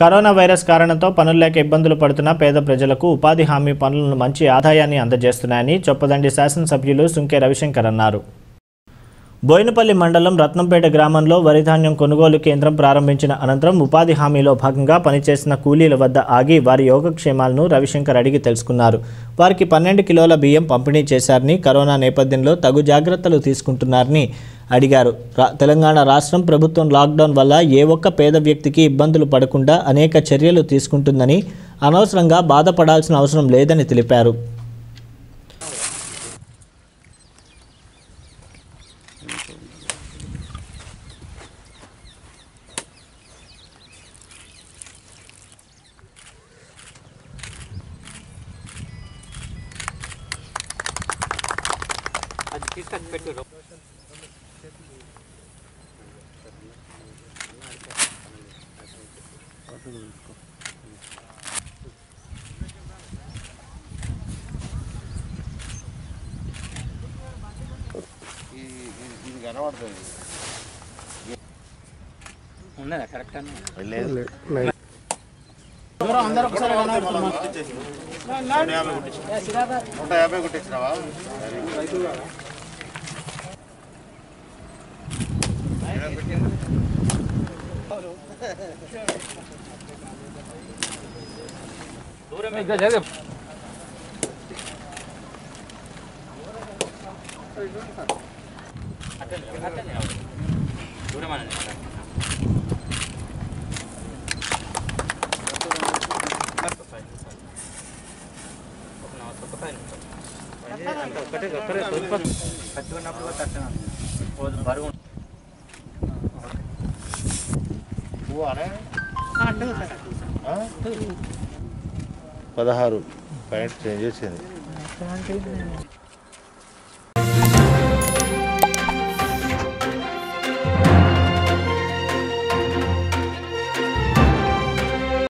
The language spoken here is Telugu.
కరోనా వైరస్ కారణంతో పనులు లేక ఇబ్బందులు పడుతున్న పేద ప్రజలకు ఉపాధి హామీ పనులను మంచి ఆదాయాన్ని అందజేస్తున్నాయని చొప్పదండి శాసనసభ్యులు సుంకే రవిశంకర్ అన్నారు బోయినపల్లి మండలం రత్నంపేట గ్రామంలో వరిధాన్యం కొనుగోలు కేంద్రం ప్రారంభించిన అనంతరం ఉపాధి హామీలో భాగంగా పనిచేసిన కూలీల వద్ద ఆగి వారి యోగక్షేమాలను రవిశంకర్ అడిగి తెలుసుకున్నారు వారికి పన్నెండు కిలోల బియ్యం పంపిణీ చేశారని కరోనా నేపథ్యంలో తగు జాగ్రత్తలు తీసుకుంటున్నారని అడిగారు రా- తెలంగాణ రాష్ట్రం ప్రభుత్వం లాక్డౌన్ వల్ల ఏ ఒక్క పేద వ్యక్తికి ఇబ్బందులు పడకుండా అనేక చర్యలు తీసుకుంటుందని అనవసరంగా బాధపడాల్సిన అవసరం లేదని తెలిపారు ఉన్నదా కరెక్ట్ అన్న నూట యాభై కుట్టించినావా ఇంకా జరగ పదహారు పాయింట్ చేంజ్ చేసింది